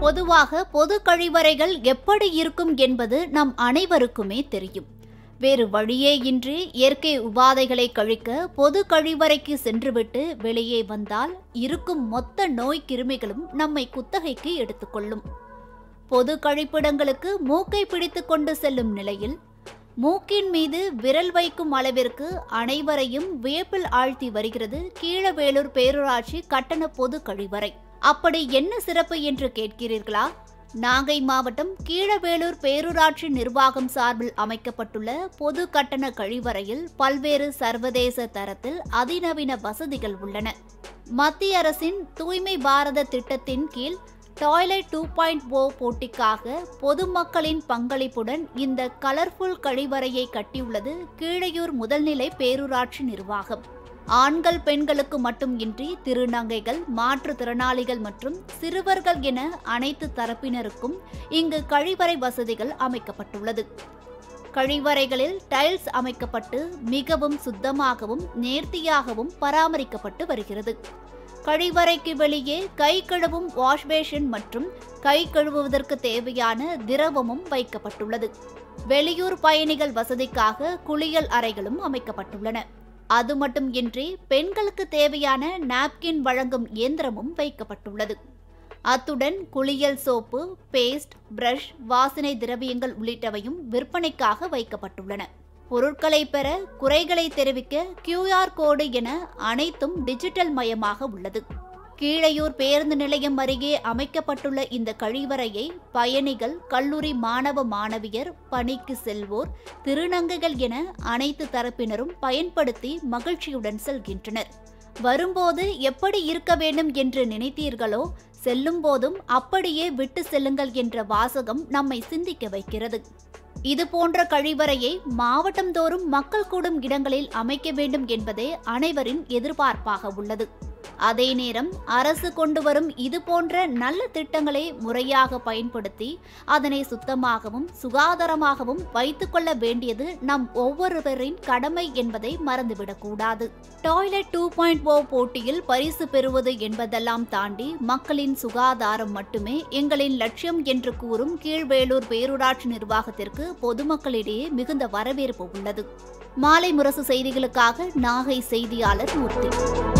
பொதுவாக பொது கழிவறைகள் எப்படி இருக்கும் என்பது நம் அனைவருக்குமே தெரியும் வேறு வழியே இன்றி இயற்கை உபாதைகளை கழிக்க பொது கழிவறைக்கு சென்றுவிட்டு வெளியே வந்தால் இருக்கும் மொத்த நோய் கிருமிகளும் நம்மை குத்தகைக்கு எடுத்துக்கொள்ளும் பொது கழிப்பிடங்களுக்கு மூக்கை பிடித்து கொண்டு செல்லும் நிலையில் மூக்கின் மீது விரல் வைக்கும் அளவிற்கு அனைவரையும் வியப்பில் ஆழ்த்தி வருகிறது கீழவேலூர் பேரூராட்சி கட்டண பொது கழிவறை அப்படி என்ன சிறப்பு என்று கேட்கிறீர்களா நாகை மாவட்டம் கீழவேலூர் பேரூராட்சி நிர்வாகம் சார்பில் அமைக்கப்பட்டுள்ள பொது கட்டண கழிவறையில் பல்வேறு சர்வதேச தரத்தில் அதிநவீன வசதிகள் உள்ளன மத்திய அரசின் தூய்மை பாரத திட்டத்தின் கீழ் டாய்லெட் டூ பாயிண்ட் ஓ போட்டிக்காக பொதுமக்களின் பங்களிப்புடன் இந்த கலர்ஃபுல் கழிவறையை கட்டியுள்ளது கீழையூர் முதல்நிலை பேரூராட்சி நிர்வாகம் ஆண்கள் பெண்களுக்கு மட்டும் இன்றி திருநங்கைகள் மாற்றுத்திறனாளிகள் மற்றும் சிறுவர்கள் என அனைத்து தரப்பினருக்கும் இங்கு கழிவறை வசதிகள் அமைக்கப்பட்டுள்ளது கழிவறைகளில் டைல்ஸ் அமைக்கப்பட்டு மிகவும் சுத்தமாகவும் நேர்த்தியாகவும் பராமரிக்கப்பட்டு வருகிறது கழிவறைக்கு வெளியே கை கழுவும் வாஷ்பேஷன் மற்றும் கை கழுவுவதற்கு தேவையான திரவமும் வைக்கப்பட்டுள்ளது வெளியூர் பயணிகள் வசதிக்காக குளியல் அறைகளும் அமைக்கப்பட்டுள்ளன அது மட்டும் இன்றி பெண்களுக்கு தேவையான நாப்கின் வழங்கும் இயந்திரமும் வைக்கப்பட்டுள்ளது அத்துடன் குளியல் சோப்பு பேஸ்ட் பிரஷ் வாசனை திரவியங்கள் உள்ளிட்டவையும் விற்பனைக்காக வைக்கப்பட்டுள்ளன பொருட்களை பெற குறைகளை தெரிவிக்க கியூஆர் கோடு என அனைத்தும் டிஜிட்டல் மயமாக உள்ளது கீழையூர் பேருந்து நிலையம் அருகே அமைக்கப்பட்டுள்ள இந்த கழிவறையை பயணிகள் கல்லூரி மாணவ மாணவியர் பணிக்கு செல்வோர் திருநங்கைகள் என அனைத்து தரப்பினரும் பயன்படுத்தி மகிழ்ச்சியுடன் செல்கின்றனர் வரும்போது எப்படி இருக்க வேண்டும் என்று நினைத்தீர்களோ செல்லும் போதும் அப்படியே விட்டு செல்லுங்கள் என்ற வாசகம் நம்மை சிந்திக்க வைக்கிறது இது போன்ற கழிவறையை மாவட்டம் தோறும் மக்கள் கூடும் இடங்களில் அமைக்க வேண்டும் என்பதே அனைவரின் எதிர்பார்ப்பாக உள்ளது அதே நேரம் அரசு கொண்டு வரும் இது போன்ற நல்ல திட்டங்களை முறையாக பயன்படுத்தி அதனை சுத்தமாகவும் சுகாதாரமாகவும் வைத்துக்கொள்ள வேண்டியது நம் ஒவ்வொருவரின் கடமை என்பதை மறந்துவிடக்கூடாது டாய்லெட் டூ பாயிண்ட் ஓ போட்டியில் பரிசு பெறுவது என்பதெல்லாம் தாண்டி மக்களின் சுகாதாரம் மட்டுமே எங்களின் லட்சியம் என்று கூறும் கீழ்வேலூர் பேரூராட்சி நிர்வாகத்திற்கு பொதுமக்களிடையே மிகுந்த வரவேற்பு உள்ளது மாலை முரசு செய்திகளுக்காக நாகை செய்தியாளர் மூர்த்தி